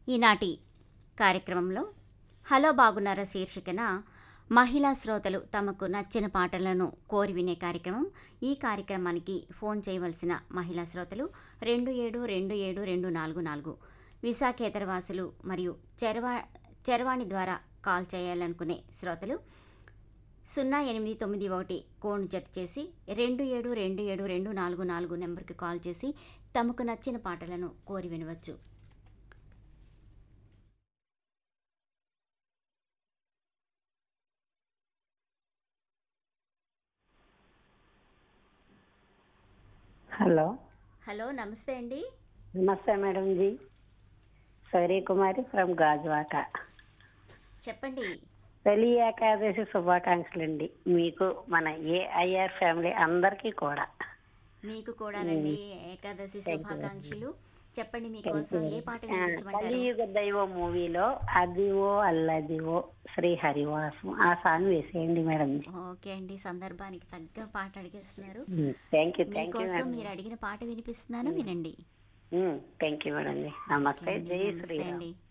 ఈనాటి కార్యక్రమంలో హలో బాగున్నారా శీర్షికన మహిళా శ్రోతలు తమకు నచ్చిన పాటలను కోరి వినే కార్యక్రమం ఈ కార్యక్రమానికి ఫోన్ చేయవలసిన మహిళా శ్రోతలు రెండు ఏడు రెండు ఏడు రెండు నాలుగు నాలుగు విశాఖేతరవాసులు మరియు చెరవా చెరవాణి ద్వారా కాల్ చేయాలనుకునే శ్రోతలు సున్నా ఎనిమిది తొమ్మిది ఒకటి కోడ్ను జత చేసి రెండు ఏడు రెండు ఏడు రెండు నాలుగు నాలుగు నెంబర్కి కాల్ చేసి తమకు నచ్చిన పాటలను కోరి వినవచ్చు హలో హలో నమస్తే అండి నమస్తే మేడం జీ సౌర్య కుమారి ఫ్రమ్ గాజువాక చెప్పండి తొలి ఏకాదశి శుభాకాంక్షలు అండి మీకు మన ఏఐఆర్ ఫ్యామిలీ అందరికీ కూడా మీకు కూడానండి ఏకాదశి శుభాకాంక్షలు చెప్పండి మీకోసం ఏ పాట ఆ, వినిపించమంటారు కలియుగ దైవ మూవీలో అదివో అల్లదివో శ్రీ హరివాసం ఆ సాంగ్ వేసేయండి మేడం జీ ఓకే అండి సందర్భానికి తగ్గ పాట అడిగేస్తున్నారు థ్యాంక్ యూ థ్యాంక్ యూ మీకోసం మీరు అడిగిన పాట వినిపిస్తున్నాను వినండి థ్యాంక్ యూ మేడం జీ నమస్తే ఓకే అండి, జై నమస్తే శ్రీరామ్ అండి